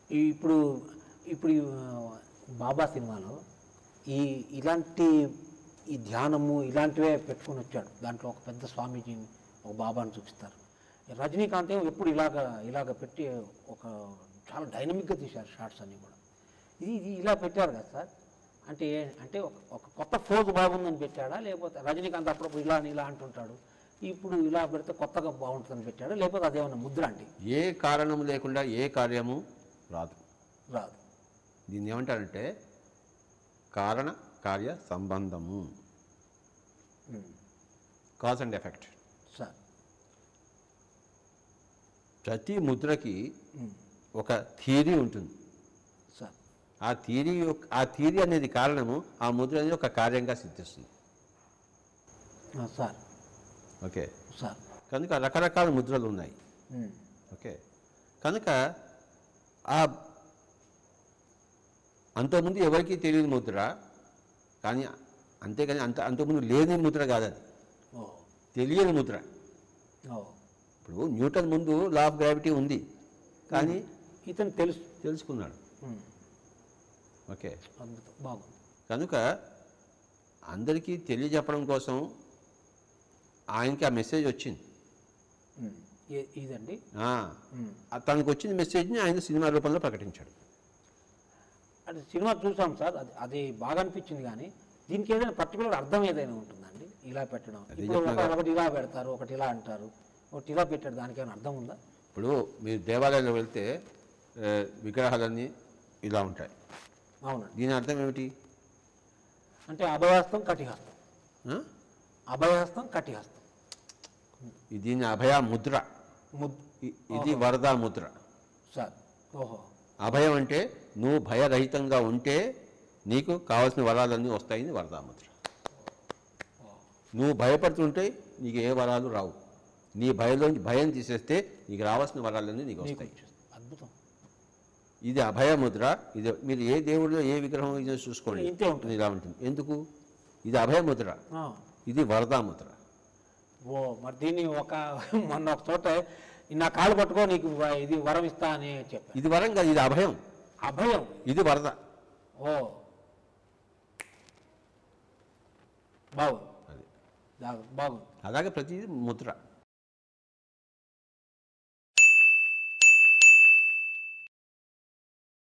ఈ ఇప్పుడు ఇప్పుడు ఈ, ఆ, బాబా సినిమాలో ఈ ఇలాంటి ఈ ధ్యానము ఇలాంటివే పెట్టుకొని వచ్చాడు దాంట్లో ఒక పెద్ద స్వామీజీని ఒక బాబాని చూపిస్తారు రజనీకాంత్ ఏమో ఎప్పుడు ఇలాగ ఇలాగ పెట్టి ఒక చాలా డైనమిక్గా తీశారు షార్ట్స్ అన్నీ కూడా ఇది ఇది ఇలా పెట్టారు కదా సార్ అంటే ఏ- అంటే ఒక ఒక కొత్త ఫోజ్ బాగుందని పెట్టాడా లేకపోతే రజనీకాంత్ అప్పుడప్పుడు ఇలా అని ఇలా అంటుంటాడు ఇప్పుడు ఇలా పెడితే కొత్తగా బాగుంటుందని పెట్టాడా లేకపోతే అదేమన్నా ముద్ర అండి ఏ కారణం లేకుండా ఏ కార్యము రాదు రాదు దీన్ని ఏమంటారంటే కారణ కార్య సంబంధము um. Cause and effect sir ప్రతి ముద్రకి ఉమ్. ఒక థియరీ ఉంటుంది సార్ ఆ థియరీ యొక్క- ఆ థియరీ అనేది కారణము ఆ ముద్ర అనేది ఒక కార్యంగా సిద్ధిస్తుంది ఆ, సార్ ఓకే సార్ కనుక రకరకాల ముద్రలు ఉన్నాయి ఉమ్. ఓకే కనుక ఆ అంతకుముందు ఎవరికీ తెలియని ముద్ర కానీ అంతేగాని అంత అంతకుముందు లేని ముద్ర కాదు అది ఓ తెలియని ముద్ర ఓ ఇప్పుడు న్యూటన్ ముందు లా ఆఫ్ గ్రావిటీ ఉంది కానీ ఇతను తెలుసు తెలుసుకున్నాడు ఉమ్. ఓకే అద్భుతం బాగుంది కనుక అందరికీ తెలియజెప్పడం కోసం ఆయనకి ఆ మెసేజ్ వచ్చింది ఉమ్. ఏ- ఇదండి ఆ, ఉమ్. ఆ తనకు వచ్చిన మెసేజ్ని ఆయన సినిమా రూపంలో ప్రకటించాడు అంటే సినిమా చూసాం సార్ అది అది బాగా అనిపించింది కానీ దీనికి ఏదైనా పర్టికులర్ అర్థం ఏదైనా ఉంటుందండి ఇలా పెట్టడం అదే ఇప్పుడు చెప్తున్నా ఒక- ఒకటి ఇలా పెడతారు ఒకటి ఇలా అంటారు ఒకటి ఇలా పెట్టాడు దానికి ఏమైనా అర్థం ఉందా ఇప్పుడు మీరు దేవాలయంలో వెళ్తే ఆ, విగ్రహాలన్నీ ఇలా ఉంటాయి అవునండి దీని అర్థం ఏమిటి అంటే అభయహస్తం కటిహస్తం ఆ? అభయహస్తం కటిహస్తం ఇది దీని అభయ ముద్ర ముద్ ఇ- ఇది వరదా ముద్ర సార్ ఓహో అభయం అంటే నువ్వు భయరహితంగా ఉంటే నీకు కావాల్సిన వరాలన్నీ వస్తాయని వరదా ముద్ర నువ్వు భయపడుతుంటే నీకు ఏ వరాలు రావు నీ భయంలోంచి భయం తీసేస్తే నీకు రావాల్సిన వరాలన్నీ నీకు నీకు వస్తాయి వచ్చేస్తుంది. అద్భుతం ఇది అభయ ముద్ర ఇది మీరు ఏ దేవుడిలో ఏ విగ్రహం ఇదో చూసుకోండి ఇంతే ఉంటుంది. ఇలా ఉంటుంది ఎందుకు ఇది అభయ ముద్ర ఆ. ఇది వరదా ముద్ర ఓ మరి దీన్ని ఒక మొన్న ఒక చోట నా కాళ్ళు పట్టుకో నీకు వ- ఇది వరం ఇస్తా అని చెప్పాను ఇది వరం కాదు ఇది అభయం అభయం ఇది వరద ఓ బాగుంది అది బాగు- బాగుంది అలాగే ప్రతిదీ ముద్ర